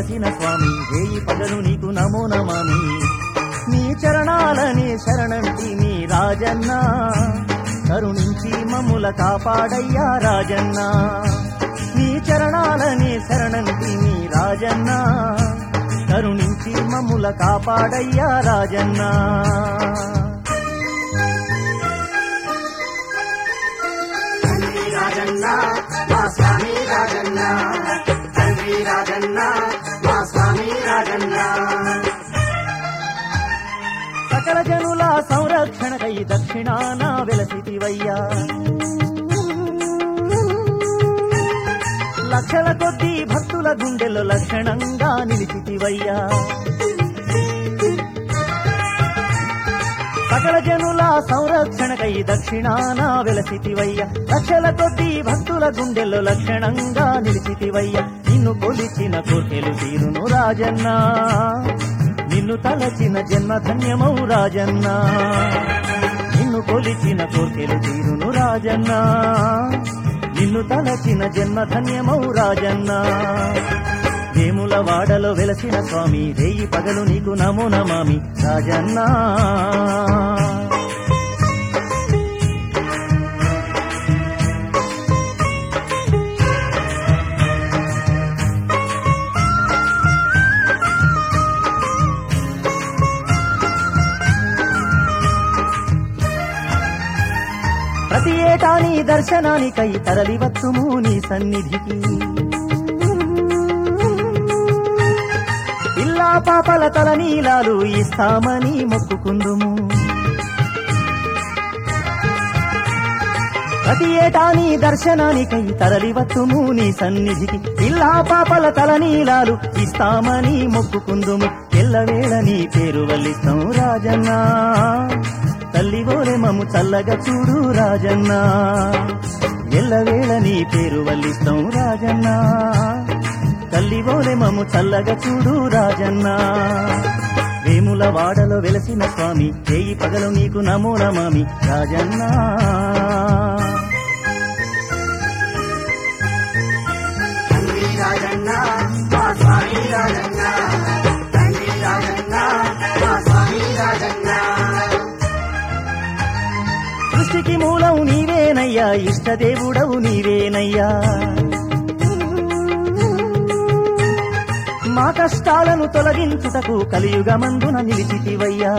వెలసిన స్వామి వేయి పగలు నీకు నమో నమామి నీ చరణాలనే శరణంటి మీ రాజన్న కరుణించి మమ్ముల కాపాడయ్యా రాజన్న నీ చరణాలనే శరణంటి మీ రాజన్న కరుణించి మమ్ముల కాపాడయ్యా రాజన్న తండ్రి రాజన్న మా స్వామి రాజన్న తండ్రి రాజన్న మా స్వామి రాజన్న సకల జనుల సంరక్షణకై దక్షిణాన వెలసితివయ్యా లక్షల కొద్ది భక్తుల గుండెల్లో లక్షణంగా నిలిచితివయ్యా సకల జనుల సంరక్షణకై దక్షిణాన వెలసితివయ్యా లక్షల కొద్ది భక్తుల గుండెల్లో లక్షణంగా నిలిచితివయ్యా నిన్ను కొలిచిన కోర్కెలు తీరును రాజన్నా నిన్ను తలచిన జన్మ ధన్యమౌ రాజన్నా నిన్ను కొలిచిన కోర్కెలు తీరును రాజన్నా నిన్ను తలచిన జన్మ ధన్యమౌ రాజన్నా వేముల వాడలో వెలసిన స్వామి రేయి పగలు నీకు నమో నమామి రాజన్నా ప్రతి ఏటా నీ దర్శనానికై తరలివత్తుము నీ సన్నిధికి ఇల్లా పాపల తల నీలాలు ఇస్తామని మొక్కుకుందుము ప్రతి ఏటా నీ దర్శనానికై తరలివత్తుము నీ సన్నిధికి ఇల్లా పాపల తల నీలాలు ఇస్తామని మొక్కుకుందుము ఎల్లవేళ నీ పేరు వల్లిస్తాం రాజన్నా తల్లి ఓలే మము చల్లగా చూడు రాజన్నా ఎల్లవేళ నీ పేరు వల్లిస్తాం రాజన్నా తల్లి ఓలే మము చల్లగా చూడు రాజన్నా వేముల వాడలో వెలసిన స్వామి చేయి పగలు నీకు నమో నమామి రాజన్నా తండ్రి రాజన్న మా స్వామి రాజన్న తండ్రి రాజన్న మా స్వామి రాజన్న సృష్టికి మూలం నీవేనయ్యా ఇష్టదేవుడవు నీవేనయ్యా మా కష్టాలను తొలగించుటకు కలియుగమందున నిలిచితివయ్యా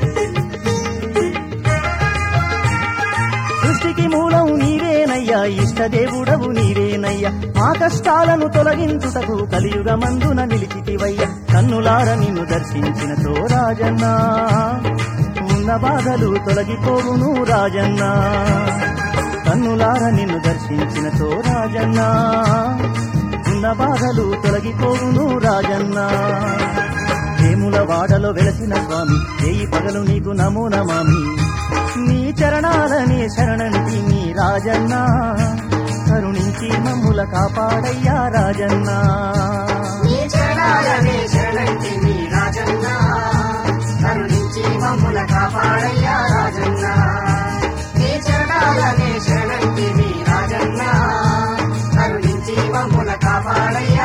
సృష్టికి మూలం నీవేనయ్యా ఇష్టదేవుడవు నీవేనయ్యా మా కష్టాలను తొలగించుటకు కలియుగమందున నిలిచితివయ్యా కన్నులార నిన్ను దర్శించినతో రాజన్నా ఉన్న బాధలు తొలగిపోవును రాజన్నా కన్నులార నిన్ను దర్శించినతో రాజన్నా ఉన్న బాధలు తొలగిపోవును రాజన్నా వేముల వాడలో వెలసిన స్వామి చేయి పగలు నీకు నమో నమామి నీ చరణాలనే శరణంటి నీ రాజన్నా కరుణించి మమ్ముల కాపాడయ్యా రాజన్నా నీ చరణాలనే శరణంటి నీ రాజన్న కరుణించి మమ్ముల కాపాడయ్యా రాజన్న నీ చరణాలనే శరణంటి నీ రాజన్న కరుణించి మమ్ముల కాపాడయ్యా